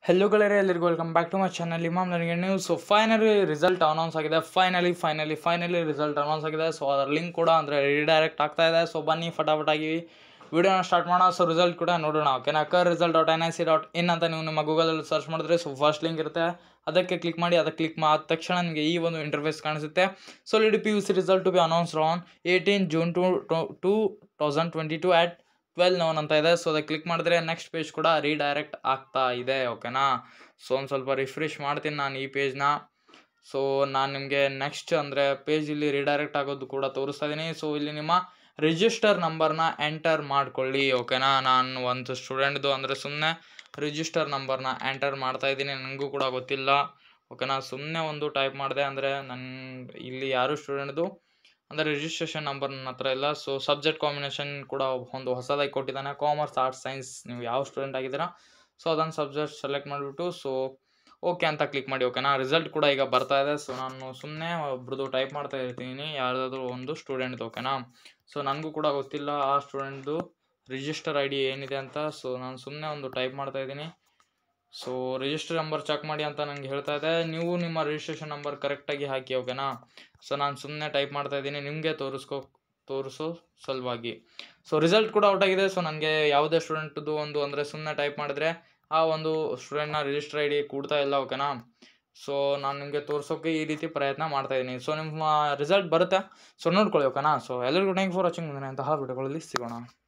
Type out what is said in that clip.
hello ಗೆಳೆಯರೆ ಎಲ್ಲರಿಗೂ welcome back to my channel ಇಮಾಮ್ ನನಗೆ news so finally result announce ಆಗಿದೆ finally finally finally result announce ಆಗಿದೆ ಸೊ ಅದರ ಲಿಂಕ್ ಕೂಡ ಅಂದರೆ ರಿಡೈರೆಕ್ಟ್ ಆಗ್ತಾ ಇದೆ ಸೊ ಬನ್ನಿ ಫಟಾಫಟಾಗಿ ವಿಡಿಯೋನ ಸ್ಟಾರ್ಟ್ ಮಾಡೋಣ ಸೊ ರಿಸಲ್ಟ್ ಕೂಡ ನೋಡೋಣ ಓಕೆನಾ ಕರ್ result dot N I C dot in ಅಂತ ನೀವು ನಿಮ್ಮ ಗೂಗಲಲ್ಲಿ ಸರ್ಚ್ ಮಾಡಿದ್ರೆ ಸೊ ಫಸ್ಟ್ ಲಿಂಕ್ ಇರುತ್ತೆ ಅದಕ್ಕೆ ಕ್ಲಿಕ್ ಮಾಡಿ ಅದಕ್ಕೆ ಕ್ಲಿಕ್ ಮಾಡಿದ ತಕ್ಷಣ ನಿಮಗೆ ಈ ಒಂದು ಇಂಟರ್ಫೇಸ್ ಕಾಣಿಸುತ್ತೆ ಸೊ ಲಿಡ್ P U C result to be announce on eighteen June to two thousand twenty two at twelve noon ಅಂತ ಇದೆ ಸೊ ಅದಕ್ಕೆ ಕ್ಲಿಕ್ ಮಾಡಿದ್ರೆ ನೆಕ್ಸ್ಟ್ ಪೇಜ್ ಕೂಡ ರೀಡೈರೆಕ್ಟ್ ಆಗ್ತಾ ಇದೆ ಓಕೆನಾ ಸೊ ಒಂದು ಸ್ವಲ್ಪ ರಿಫ್ರೆಶ್ ಮಾಡ್ತೀನಿ ನಾನು ಈ ಪೇಜ್ನ ಸೊ ನಾನು ನಿಮಗೆ ನೆಕ್ಸ್ಟ್ ಅಂದರೆ ಪೇಜ್ ಇಲ್ಲಿ ರೀಡೈರೆಕ್ಟ್ ಆಗೋದು ಕೂಡ ತೋರಿಸ್ತಾ ಇದ್ದೀನಿ ಸೊ ಇಲ್ಲಿ ನಿಮ್ಮ ರಿಜಿಸ್ಟರ್ ನಂಬರ್ನ ಎಂಟರ್ ಮಾಡ್ಕೊಳ್ಳಿ ಓಕೆನಾ ನಾನು ಒಂದು ಸ್ಟೂಡೆಂಟ್ದು ಅಂದರೆ ಸುಮ್ಮನೆ ರಿಜಿಸ್ಟರ್ ನಂಬರ್ನ ಎಂಟರ್ ಮಾಡ್ತಾ ಇದ್ದೀನಿ ನನಗೂ ಕೂಡ ಗೊತ್ತಿಲ್ಲ ಓಕೆನಾ ಸುಮ್ಮನೆ ಒಂದು ಟೈಪ್ ಮಾಡಿದೆ ಅಂದರೆ ನನ್ನ ಇಲ್ಲಿ ಯಾರು ಸ್ಟೂಡೆಂಟ್ದು ಅಂದರೆ ರಿಜಿಸ್ಟ್ರೇಷನ್ ನಂಬರ್ ನನ್ನ ಹತ್ರ ಇಲ್ಲ ಸೊ ಸಬ್ಜೆಕ್ಟ್ ಕಾಂಬಿನೇಷನ್ ಕೂಡ ಒಂದು ಹೊಸದಾಗಿ ಕೊಟ್ಟಿದ್ದಾನೆ ಕಾಮರ್ಸ್ ಆರ್ಟ್ಸ್ ಸೈನ್ಸ್ ನೀವು ಯಾವ ಸ್ಟೂಡೆಂಟ್ ಆಗಿದ್ದೀರಾ ಸೊ ಅದನ್ನು ಸಬ್ಜೆಕ್ಟ್ ಸೆಲೆಕ್ಟ್ ಮಾಡಿಬಿಟ್ಟು ಸೊ ಓಕೆ ಅಂತ ಕ್ಲಿಕ್ ಮಾಡಿ ಓಕೆನಾ ರಿಸಲ್ಟ್ ಕೂಡ ಈಗ ಬರ್ತಾ ಇದೆ ಸೊ ನಾನು ಸುಮ್ಮನೆ ಒಬ್ರದ್ದು ಟೈಪ್ ಮಾಡ್ತಾ ಇರ್ತೀನಿ ಯಾರ್ದಾದ್ರೂ ಒಂದು ಸ್ಟೂಡೆಂಟ್ದು ಓಕೆನಾ ಸೊ ನನಗೂ ಕೂಡ ಗೊತ್ತಿಲ್ಲ ಆ ಸ್ಟೂಡೆಂಟ್ದು ರಿಜಿಸ್ಟರ್ ಐ ಡಿ ಏನಿದೆ ಅಂತ ಸೊ ನಾನು ಸುಮ್ಮನೆ ಒಂದು ಟೈಪ್ ಮಾಡ್ತಾ ಇದ್ದೀನಿ ಸೊ ರಿಜಿಸ್ಟರ್ ನಂಬರ್ ಚೆಕ್ ಮಾಡಿ ಅಂತ ನನಗೆ ಹೇಳ್ತಾ ಇದೆ ನೀವು ನಿಮ್ಮ ರಿಜಿಸ್ಟ್ರೇಷನ್ ನಂಬರ್ ಕರೆಕ್ಟಾಗಿ ಹಾಕಿ ಓಕೆನಾ ಸೊ ನಾನು ಸುಮ್ಮನೆ ಟೈಪ್ ಮಾಡ್ತಾ ಇದ್ದೀನಿ ನಿಮಗೆ ತೋರಿಸ್ಕೋ ತೋರಿಸೋ ಸಲುವಾಗಿ ಸೊ ರಿಸಲ್ಟ್ ಕೂಡ ಔಟ್ ಆಗಿದೆ ಸೊ ನನಗೆ ಯಾವುದೇ ಸ್ಟೂಡೆಂಟ್ದು ಒಂದು ಅಂದರೆ ಸುಮ್ಮನೆ ಟೈಪ್ ಮಾಡಿದ್ರೆ ಆ ಒಂದು ಸ್ಟೂಡೆಂಟ್ನ ರಿಜಿಸ್ಟರ್ ಐ ಡಿ ಕೂಡ್ತಾ ಇಲ್ಲ ಓಕೆನಾ ಸೊ ನಾನು ನಿಮಗೆ ತೋರಿಸೋಕೆ ಈ ರೀತಿ ಪ್ರಯತ್ನ ಮಾಡ್ತಾ ಇದ್ದೀನಿ ಸೊ ನಿಮ್ಮ ರಿಸಲ್ಟ್ ಬರುತ್ತೆ ಸೊ ನೋಡ್ಕೊಳ್ಳಿ ಓಕೆನಾ ಸೊ ಎಲ್ಲರಿಗೂ ಥ್ಯಾಂಕ್ ಫಾರ್ ವಾಚಿಂಗ್ ಮುಂದಿನ ಅಂತಹ ವಿಡಿಯೋಗಳಲ್ಲಿ ಸಿಗೋಣ